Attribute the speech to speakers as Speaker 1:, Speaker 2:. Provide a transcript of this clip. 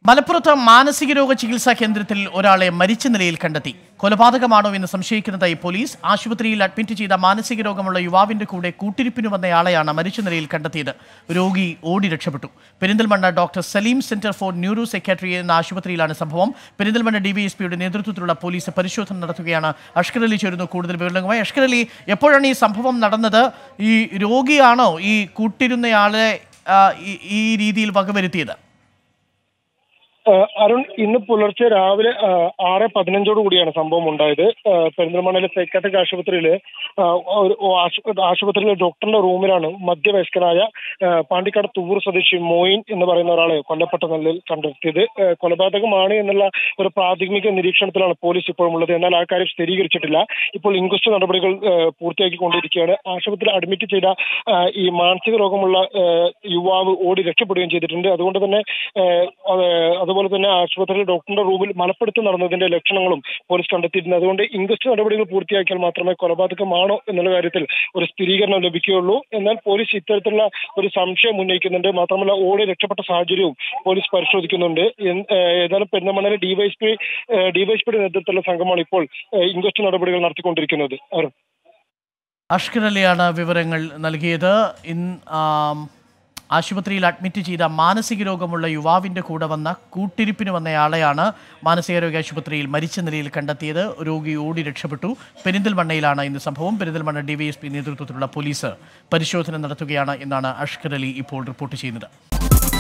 Speaker 1: മലപ്പുറത്ത് മാനസിക രോഗ ചികിത്സാ കേന്ദ്രത്തിൽ ഒരാളെ മരിച്ച നിലയിൽ കണ്ടെത്തി കൊലപാതകമാണോ എന്ന് സംശയിക്കുന്നതായി പോലീസ് ആശുപത്രിയിൽ അഡ്മിറ്റ് ചെയ്ത മാനസിക രോഗമുള്ള യുവാവിന്റെ കൂടെ കൂട്ടിരിപ്പിന് വന്നയാളെയാണ് മരിച്ച നിലയിൽ കണ്ടെത്തിയത് രോഗി ഓടി രക്ഷപ്പെട്ടു Perinthalmanna doctor Saleem centre for neuro secretary എന്ന ആശുപത്രിയിലാണ് സംഭവം പെരിന്തൽമണ്ണ ഡിവൈഎസ്പിയുടെ നേതൃത്വത്തിലുള്ള പോലീസ് പരിശോധന നടത്തുകയാണ് അഷ്കർ അലി ചേരുന്നു കൂടുതൽ വിവരങ്ങളുമായി അഷ്കർ അലി എപ്പോഴാണ് ഈ സംഭവം നടന്നത് ഈ രോഗിയാണോ ഈ കൂട്ടിരുന്നയാളെ ആ, ഈ- ഈ രീതിയിൽ വകവരുത്തിയത്
Speaker 2: ഏഹ് അരുൺ ഇന്ന് പുലർച്ചെ രാവിലെ ഏഹ് ആറ് പതിനഞ്ചോട് കൂടിയാണ് സംഭവം ഉണ്ടായത് ഏഹ് പെരിന്തൽമണ്ണയിലെ സൈക്കാട്രിക് ആശുപത്രിയിൽ ഒരു ആശു- ആശുപത്രിയിലെ ഡോക്ടറിന്റെ റൂമിലാണ് മധ്യവയസ്കനായ ഏഹ് പാണ്ടിക്കാട് തുവൂർ സ്വദേശി മോയിൻ എന്ന് പറയുന്ന ഒരാളെ കൊല്ലപ്പെട്ട നിലയിൽ കണ്ടെത്തിയത് ഏഹ് കൊലപാതകമാണ് എന്നുള്ള ഒരു പ്രാഥമിക നിരീക്ഷണത്തിലാണ് പോലീസ് ഇപ്പോഴും ഉള്ളത് എന്നാൽ ആ കാര്യം സ്ഥിരീകരിച്ചിട്ടില്ല ഇപ്പോൾ ഇൻക്വസ്റ്റ് നടപടികൾ ഏഹ് പൂർത്തിയാക്കിക്കൊണ്ടിരിക്കുകയാണ് ആശുപത്രിയിൽ അഡ്മിറ്റ് ചെയ്ത ഏഹ് ഈ മാനസിക രോഗമുള്ള ഏഹ് യുവാവ് ഓടി രക്ഷപ്പെടുകയും ചെയ്തിട്ടുണ്ട് അതുകൊണ്ട് തന്നെ ഏഹ് അത് അതുപോലെ തന്നെ ആശുപത്രിയിൽ ഡോക്ടറുടെ റൂമിൽ മലപ്പെടുത്തി നടന്നതിന്റെ ലക്ഷണങ്ങളും പോലീസ് കണ്ടെത്തിയിട്ടുണ്ട് അതുകൊണ്ട് ഇൻക്വസ്റ്റ് നടപടികൾ പൂർത്തിയാക്കിയാൽ മാത്രമേ കൊലപാതകമാണോ എന്നുള്ള കാര്യത്തിൽ ഒരു സ്ഥിരീകരണം ലഭിക്കുകയുള്ളൂ എന്നാൽ പോലീസ് ഇത്തരത്തിലുള്ള ഒരു സംശയം ഉന്നയിക്കുന്നുണ്ട് മാത്രമല്ല ഓടി രക്ഷപ്പെട്ട സാഹചര്യവും പോലീസ് പരിശോധിക്കുന്നുണ്ട് എൻ- ഏഹ് ഏതായാലും പെരുന്നമണ്ണയിലെ ഡിവൈഎസ്പി ഡിവൈഎസ്പിയുടെ നേതൃത്വത്തിലുള്ള സംഘമാണ് ഇപ്പോൾ ഏഹ് ഇൻക്വസ്റ്റ് നടപടികൾ നടത്തിക്കൊണ്ടിരിക്കുന്നത് അരുൺ
Speaker 1: അഷ്കർ അലിയാണ് വിവരങ്ങൾ നൽകിയത് ഇൻ ആം, ആശുപത്രിയിൽ അഡ്മിറ്റ് ചെയ്ത മാനസിക രോഗമുള്ള യുവാവിൻ്റെ കൂടെ വന്ന കൂട്ടിരിപ്പിന് വന്നയാളെയാണ് മാനസികാരോഗ്യ ആശുപത്രിയിൽ മരിച്ച നിലയിൽ കണ്ടെത്തിയത് രോഗി ഓടി രക്ഷപ്പെട്ടു പെരിന്തൽമണ്ണയിലാണ് ഇന്ന് സംഭവം പെരിന്തൽമണ്ണ ഡിവൈഎസ്പി നേതൃത്വത്തിലുള്ള പോലീസ് പരിശോധന നടത്തുകയാണ് എന്നാണ് അഷ്കർ അലി ഇപ്പോൾ റിപ്പോർട്ട് ചെയ്യുന്നത്